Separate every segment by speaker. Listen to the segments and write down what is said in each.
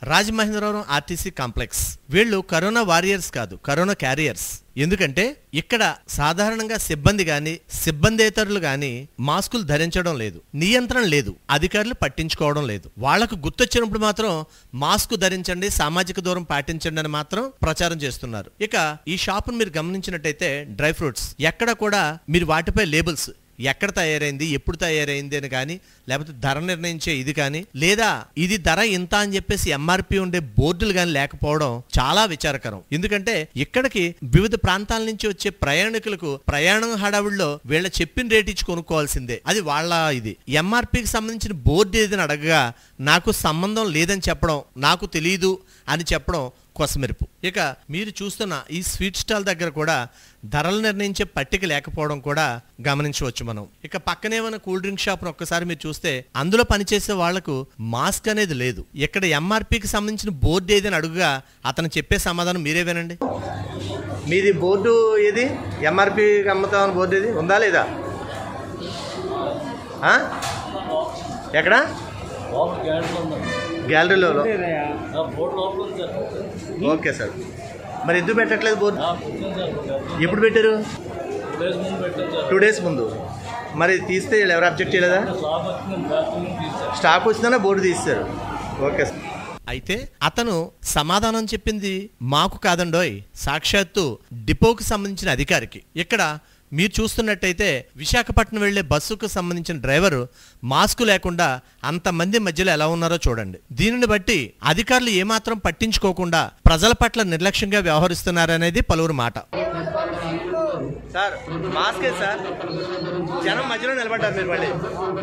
Speaker 1: Rajamahendravaram RTC complex వీళ్ళు corona warriors కాదు corona carriers ఎందుకంటే ఇక్కడ సాధారణంగా సిబ్బంది గాని సిబ్బందేతరులు గాని మాస్కులు ధరించడం లేదు నియంత్రణ లేదు అధికారులు పట్టించుకోవడం లేదు వాళ్లకు గుర్తొచ్చినప్పుడు మాత్రం మాస్క్ ధరించండి సామాజిక దూరం పాటించండి అని మాత్రం ప్రచారం చేస్తున్నారు ఇక ఈ షాపును మీరు గమనించినట్టయితే డ్రై ఫ్రూట్స్ ఎక్కడ కూడా మీరు వాటిపై లేబుల్స్ ఎక్కడ తయారైంది ఎప్పుడు తయారైంది అని కానీ లేకపోతే ధర నిర్ణయించే ఇది కానీ లేదా ఇది ధర ఇంత అని చెప్పేసి ఎంఆర్పి ఉండే బోర్డులు కానీ లేకపోవడం చాలా విచారకరం ఎందుకంటే ఇక్కడికి వివిధ ప్రాంతాల నుంచి వచ్చే ప్రయాణికులకు ప్రయాణం హడావుల్లో వీళ్ళ చెప్పిన రేట్ ఇచ్చి కొనుక్కోవాల్సిందే అది వాళ్ళ ఇది ఎంఆర్పికి సంబంధించిన బోర్డు ఏదని అడగగా నాకు సంబంధం లేదని చెప్పడం నాకు తెలియదు అని చెప్పడం కొసమెరుపు ఇక మీరు చూస్తున్న ఈ స్వీట్ స్టాల్ దగ్గర కూడా ధరలు నిర్ణయించే పట్టిక లేకపోవడం కూడా గమనించవచ్చు మనం ఇక పక్కనే ఉన్న కూల్ డ్రింక్ షాప్ ఒక్కసారి మీరు చూస్తే అందులో పనిచేసే వాళ్లకు మాస్క్ అనేది లేదు ఇక్కడ ఎంఆర్పికి సంబంధించిన బోర్డు ఏదని అడుగుగా అతను చెప్పే సమాధానం మీరే వినండి మీది బోర్డు ఏది ఎంఆర్పి అమ్ముతామని బోర్డు ఏది ఉందా లేదా ఆ? ఎక్కడ గ్యాలరీలో ఓకే సార్ మరి ఎందుకు పెట్టట్లేదు బోర్డు ఎప్పుడు పెట్టారు టూ డేస్ ముందు మరి తీస్తే వీళ్ళు ఎవరు అబ్జెక్ట్ చేయలేదా స్టాక్ వచ్చిందనే బోర్డు తీస్తారు ఓకే సార్ అయితే అతను సమాధానం చెప్పింది మాకు కాదండోయ్ సాక్షాత్తు డిపోకు సంబంధించిన అధికారికి ఇక్కడ మీరు చూస్తున్నట్టయితే విశాఖపట్నం వెళ్లే బస్సుకు సంబంధించిన డ్రైవరు మాస్క్ లేకుండా అంతమంది మధ్యలో ఎలా ఉన్నారో చూడండి దీనిని బట్టి అధికారులు ఏమాత్రం పట్టించుకోకుండా ప్రజల పట్ల నిర్లక్ష్యంగా వ్యవహరిస్తున్నారనేది పలువురు మాట సార్ మాస్కే సార్ జనం మధ్యలో నిలబడ్డారు మీరు మళ్ళీ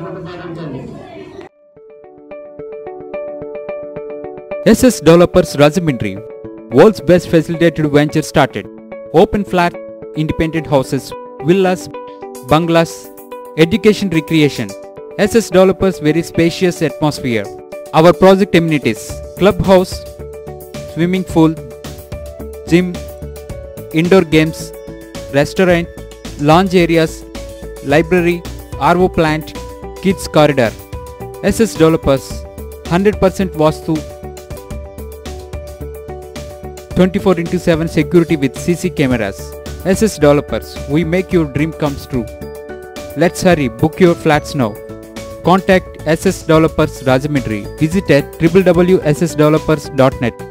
Speaker 2: SS Developers Rajamindri, world's best facilitated venture started. Open flat, independent houses, villas, bungalows, education recreation. SS Developers very spacious atmosphere. Our project amenities, clubhouse, swimming pool, gym, indoor games, restaurant, lounge areas, library, RO plant, kids corridor. SS Developers, 100% Vastu 24 into 7 security with CC cameras. SS Developers, we make your dream comes true. Let's hurry, book your flats now. Contact SS Developers Rajamindri. Visit at www.ssdevelopers.net.